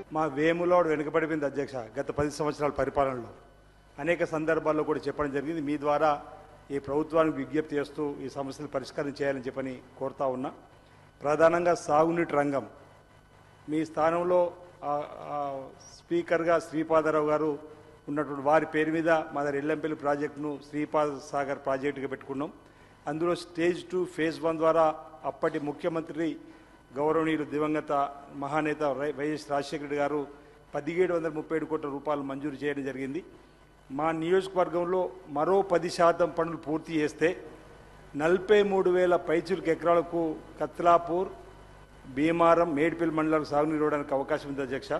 మా వేములోడు వెనుకబడిపోయింది అధ్యక్ష గత పది సంవత్సరాల పరిపాలనలో అనేక సందర్భాల్లో కూడా చెప్పడం జరిగింది మీ ద్వారా ఈ ప్రభుత్వానికి విజ్ఞప్తి చేస్తూ ఈ సమస్యలు పరిష్కారం చేయాలని చెప్పని కోరుతా ఉన్నా ప్రధానంగా సాగునీటి రంగం మీ స్థానంలో ఆ- ఆ స్పీకర్గా శ్రీపాదరావు గారు ఉన్నటువంటి వారి పేరు మీద మా దగ్గర ఎల్లంపల్లి ప్రాజెక్టును శ్రీపాద సాగర్ ప్రాజెక్టుగా పెట్టుకున్నాం అందులో స్టేజ్ టూ ఫేజ్ వన్ ద్వారా అప్పటి ముఖ్యమంత్రి గౌరవనీయులు దివంగత మహానేత వై- వైఎస్ రాజశేఖర రెడ్డి గారు పదిహేడు వందల ముప్పై ఏడు కోట్ల రూపాయలు మంజూరు చేయడం జరిగింది మా నియోజకవర్గంలో మరో పది శాతం పనులు పూర్తి చేస్తే నలభై మూడు వేల పైచులకు ఎకరాలకు కత్లాపూర్ భీమారం మేడిపల్లి మండలాలకు సాగునీరు ఇవ్వడానికి అవకాశం ఉంది అధ్యక్ష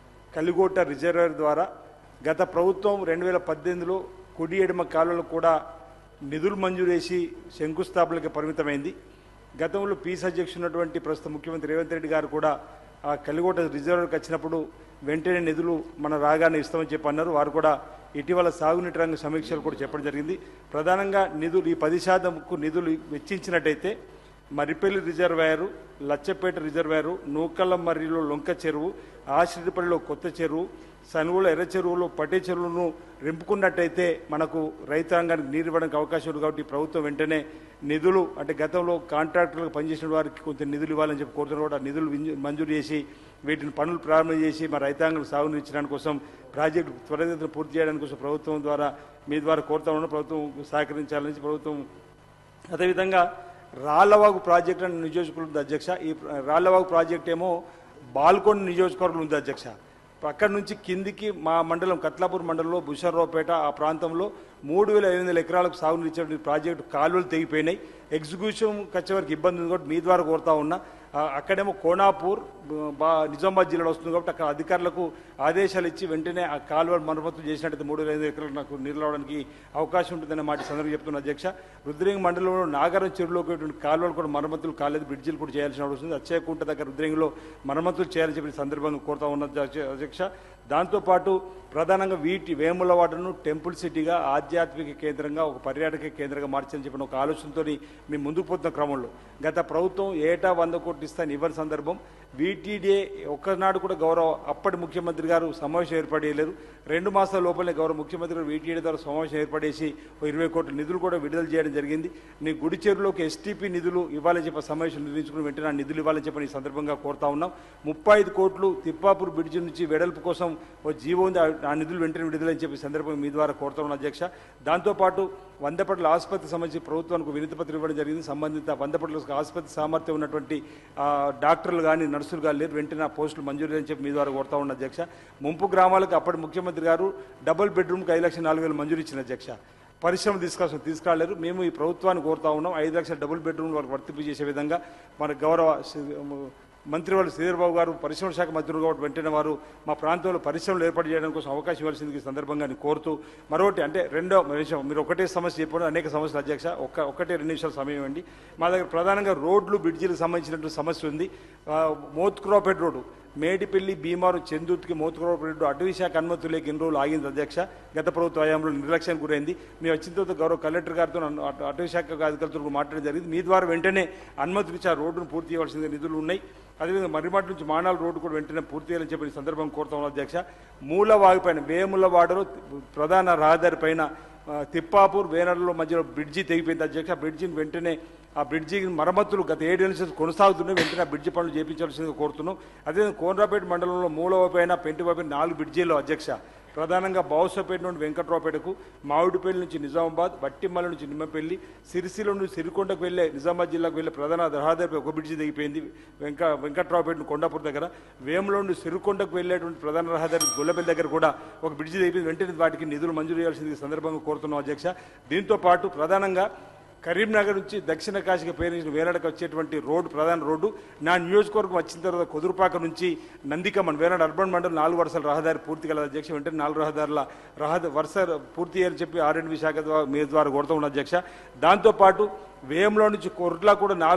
కలిగోట రిజర్వాయర్ ద్వారా గత ప్రభుత్వం రెండు వేల పద్దెనిమిదిలో కుడి ఎడమ కాలువలకు కూడా నిధులు మంజూరు చేసి శంకుస్థాపనలకు పరిమితమైంది గతంలో పీస్ అధ్యక్షున్నటువంటి ప్రస్తుత ముఖ్యమంత్రి రేవంత్ రెడ్డి గారు కూడా ఆ కలిగోట రిజర్వాయర్కి వచ్చినప్పుడు వెంటనే నిధులు మన రాగానే ఇస్తామని చెప్పి అన్నారు వారు కూడా ఇటీవల సాగునీటి రంగ సమీక్షలు కూడా చెప్పడం జరిగింది ప్రధానంగా నిధులు ఈ పది శాతంకు నిధులు వెచ్చించినట్టయితే మరిపల్లి రిజర్వాయరు లచ్చపేట రిజర్వాయరు నూకల్ల మర్రిలో లొంక చెరువు ఆశ్రితపల్లిలో కొత్త చెరువు సనువుల ఎర్ర చెరువులు పట్టే చెరువులను రింపుకున్నట్టయితే మనకు రైతాంగానికి నీరు ఇవ్వడానికి అవకాశం ఉంది కాబట్టి ప్రభుత్వం వెంటనే నిధులు అంటే గతంలో కాంట్రాక్టర్లకు పనిచేసిన వారికి కొంచెం నిధులు ఇవ్వాలని చెప్పి కోరుతున్నారు కూడా నిధులు వింజు- మంజూరు చేసి వీటిని పనులు ప్రారంభం చేసి మా రైతాంగాలకు సాగునీరు ఇచ్చడానికి కోసం ప్రాజెక్టు త్వరితగతిన పూర్తి చేయడానికి కోసం ప్రభుత్వం ద్వారా మీ ద్వారా కోరుతా ఉన్న ప్రభుత్వం సహకరించాలని ప్రభుత్వం అదేవిధంగా రాళ్లవాగు ప్రాజెక్ట్ అని నియోజకవర్గం ఉంది అధ్యక్ష ఈ ప్ర- రాళ్లవాగు ప్రాజెక్ట్ ఏమో బాల్కొండ నియోజకవర్గం ఉంది అధ్యక్ష అక్కడి నుంచి కిందికి మా మండలం కత్లాపూర్ మండలంలో బుషర్రావుపేట ఆ ప్రాంతంలో మూడు వేల ఐదు వందల ఎకరాలకు సాగునీరు ఇచ్చే ప్రాజెక్టు కాలువలు తెగిపోయినాయి ఎగ్జిక్యూషన్ వచ్చే వరకు ఇబ్బంది ఉంది కాబట్టి మీ ద్వారా కోరుతా ఉన్నా ఆ, అక్కడేమో కోనాపూర్ బ- బా నిజామాబాద్ జిల్లాలో వస్తుంది కాబట్టి అక్కడ అధికారులకు ఆదేశాలు ఇచ్చి వెంటనే ఆ కాలువలు మరమ్మతులు చేసినట్టయితే మూడు వేల ఐదు ఎకరాలు నాకు నీళ్ళు రావడానికి అవకాశం ఉంటుందనే మాట ఈ సందర్భంగా చెప్తున్న అధ్యక్ష రుద్రేంగి మండలంలో నాగరం చెరువులోకి వెళ్ళేటువంటి కాలువలు కూడా మరమ్మతులు కాలేదు బ్రిడ్జిలు కూడా చేయాల్సిన అవసరం ఉంది అచ్చయకుంట దగ్గర రుద్రేంగిలో మరమ్మతులు చేయాలని చెప్పి ఈ సందర్భంగా కోరుతా ఉన్న అధ్యక్ష- అధ్యక్ష దాంతోపాటు ప్రధానంగా వీటి వేములవాడను టెంపుల్ సిటీగా ఆధ్యాత్మిక కేంద్రంగా ఒక పర్యాటక కేంద్రంగా మార్చని చెప్పిన ఒక ఆలోచనతో మేము ముందుకు పోతున్న క్రమంలో గత ప్రభుత్వం ఏటా వంద కోట్లు ఇస్తాను ఇవ్వని సందర్భం వీటీడీఏ ఒక్కనాడు కూడా గౌరవ అప్పటి ముఖ్యమంత్రి గారు సమావేశం ఏర్పాటు చేయలేరు రెండు మాసాల లోపలే గౌరవ ముఖ్యమంత్రి గారు వీటీడీ ద్వారా సమావేశం ఏర్పడేసి ఓ ఇరవై కోట్ల నిధులు కూడా విడుదల చేయడం జరిగింది నీ గుడి చెరువులోకి ఎస్టీపీ నిధులు ఇవ్వాలని చెప్పి సమావేశం నిర్వహించుకుని వెంటనే ఆ నిధులు ఇవ్వాలని చెప్పి ఈ సందర్భంగా కోరుతా ఉన్నాం ముప్పై ఐదు కోట్లు తిప్పాపూర్ బ్రిడ్జి నుంచి వెడల్పు కోసం ఓ జీవో ఉంది ఆ- ఆ నిధులు వెంటనే విడుదలని చెప్పి ఈ సందర్భంగా మీ ద్వారా కోరుతా ఉన్నాం అధ్యక్ష దాంతోపాటు వందపట్ల ఆసుపత్రి సంబంధించి ప్రభుత్వానికి వినతి పత్రం ఇవ్వడం జరిగింది సంబంధిత వందపట్ల ఆసుపత్రి సామర్థ్యం ఉన్నటువంటి ఆ, డాక్టర్లు కానీ నర్సులు కానీ లేరు వెంటనే ఆ పోస్టులు మంజూరు అని చెప్పి మీ ద్వారా కోరుతా ఉన్న అధ్యక్ష ముంపు గ్రామాలకు అప్పటి ముఖ్యమంత్రి గారు డబుల్ బెడ్రూమ్కి ఐదు లక్షల నాలుగు వేలు మంజూరు ఇచ్చిన అధ్యక్ష పరిశ్రమ తీసుకొస్తాం తీసుకురాలేరు మేము ఈ ప్రభుత్వాన్ని కోరుతా ఉన్నాం ఐదు లక్షల డబుల్ బెడ్రూమ్ వాళ్ళకి వర్తింపు చేసే విధంగా మన గౌరవ శ్రీ- మంత్రి వాళ్ళు శ్రీధర్బాబు గారు పరిశ్రమల శాఖ మంత్రులు కాబట్టి వెంటనే వారు మా ప్రాంతంలో పరిశ్రమలు ఏర్పాటు చేయడం కోసం అవకాశం ఇవ్వాల్సింది ఈ సందర్భంగా నేను కోరుతూ మరొకటి అంటే రెండో విషయం మీరు ఒకటే సమస్య చెప్పడం అనేక సమస్యలు అధ్యక్ష ఒక్క ఒకటే రెండు నిమిషాల సమయం ఇవ్వండి మా దగ్గర ప్రధానంగా రోడ్లు బ్రిడ్జీలకు సంబంధించినటువంటి సమస్య ఉంది ఆ, మోత్కురావుపేట రోడ్డు మేడిపల్లి భీమారు చందుర్తికి మోత్కురావుపేట రోడ్డు అటవీ శాఖ అనుమతులు లేక ఎన్ని రోజులు ఆగింది అధ్యక్ష గత ప్రభుత్వ హయాంలో నిర్లక్ష్యానికి గురైంది మేము వచ్చిన తర్వాత గౌరవ కలెక్టర్ గారితో అను- అటు- అటవీ శాఖ అధికారులతో కూడా మాట్లాడడం జరిగింది మీ ద్వారా వెంటనే అనుమతులు ఇచ్చి ఆ రోడ్డును పూర్తి చేయవలసిన నిధులు ఉన్నాయి అదేవిధంగా మర్రిమాటి నుంచి మానాల రోడ్డు కూడా వెంటనే పూర్తి చేయాలని చెప్పి ఈ సందర్భంగా కోరుతా ఉన్నాం అధ్యక్ష మూలవాగు పైన వేములవాడలో ప్రధాన రహదారి పైన ఆ, తిప్పాపూర్ వేనర్లో మధ్యలో బ్రిడ్జి తెగిపోయింది అధ్యక్ష ఆ బ్రిడ్జిని వెంటనే ఆ బ్రిడ్జి మరమ్మతులు గత ఏడు నుంచి కొనసాగుతున్నాయి వెంటనే ఆ బ్రిడ్జి పనులు చేయించాల్సిందిగా కోరుతున్నాం అదేవిధంగా కోనరాపేట మండలంలో మూలవపైన పెంటివపైన నాలుగు బ్రిడ్జీలు అధ్యక్ష ప్రధానంగా బావుసపేట నుండి వెంకట్రావుపేటకు మామిడిపల్లి నుంచి నిజామాబాద్ వట్టిమల్ల నుంచి నిమ్మపల్లి సిరిసిల నుండి సిరికొండకు వెళ్ళే నిజామాబాద్ జిల్లాకు వెళ్ళే ప్రధాన రహదారిపై ఒక బ్రిడ్జి దిగిపోయింది వెంక వెంకట్రావుపేట నుండి కొండాపూర్ దగ్గర వేములో నుండి సిరికొండకు వెళ్ళేటువంటి ప్రధాన రహదారి గొల్లపల్లి దగ్గర కూడా ఒక బ్రిడ్జి దిగిపోయింది వెంటనే వాటికి నిధులు మంజూరు చేయాల్సింది ఈ సందర్భంగా కోరుతున్నాం అధ్యక్ష దీంతో పాటు ప్రధానంగా కరీంనగర్ నుంచి దక్షిణ కాశీకి పేరించిన వేలాడకు వచ్చేటువంటి రోడ్డు ప్రధాన రోడ్డు నా నియోజకవర్గం వచ్చిన తర్వాత కుదురుపాక నుంచి నందికమన్ వేలాడ అర్బన్ మండలం నాలుగు వరుసల రహదారి పూర్తి కల అధ్యక్ష వెంటనే నాలుగు రహదారుల రహదారి వరుస పూర్తి చేయాలని చెప్పి ఆర్ఎండ్బి శాఖ ద్వారా మీ ద్వారా కోరుతూ ఉన్న అధ్యక్ష దాంతోపాటు వేయంలో నుంచి కొర్లా కూడా నాలుగు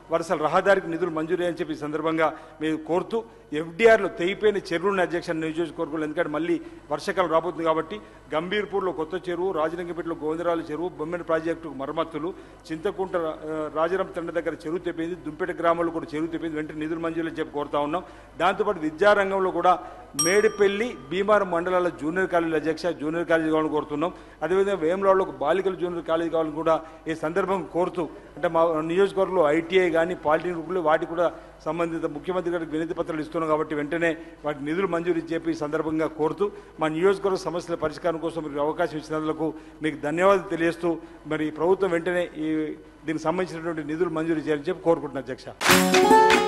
వరుసల రహదారికి నిధులు మంజూరు అని చెప్పి ఈ సందర్భంగా మేము కోరుతూ ఎఫ్డీఆర్లో తెగిపోయిన చెరువులను అధ్యక్ష నియోజకవర్గంలో ఎందుకంటే మళ్ళీ వర్షాకాలం రాబోతుంది కాబట్టి గంభీర్పూర్లో కొత్త చెరువు రాజలింగపేటలో గోవిందరాల చెరువు బొమ్మెన ప్రాజెక్టు మరమ్మతులు చింతకుంట ఆ, రాజారాం తండ దగ్గర చెరువు తెప్పింది దుంపేట గ్రామంలో కూడా చెరువు తెప్పింది వెంటనే నిధులు మంజూరు అని చెప్పి కోరుతా ఉన్నాం దాంతోపాటు విద్యారంగంలో కూడా మేడిపల్లి భీమారం మండలాల జూనియర్ కాలేజీ అధ్యక్ష జూనియర్ కాలేజీ కావాలని కోరుతున్నాం అదేవిధంగా వేములవాడలో ఒక బాలికల జూనియర్ కాలేజీ కావాలని కూడా ఈ సందర్భం కోరుతూ అంటే మా నియోజకవర్గంలో ఐటీఐ కానీ పాలిటెక్నిక్లు వాటికి కూడా సంబంధిత ముఖ్యమంత్రి గారికి వినతి పత్రాలు ఇస్తున్నాం కాబట్టి వెంటనే వాటి నిధులు మంజూరు చెప్పి ఈ సందర్భంగా కోరుతూ మా నియోజకవర్గ సమస్యల పరిష్కారం కోసం మీరు అవకాశం ఇచ్చినందుకు మీకు ధన్యవాదాలు తెలియజేస్తూ మరి ప్రభుత్వం వెంటనే ఈ దీనికి సంబంధించినటువంటి నిధులు మంజూరు చేయాలని చెప్పి కోరుకుంటున్నాను అధ్యక్ష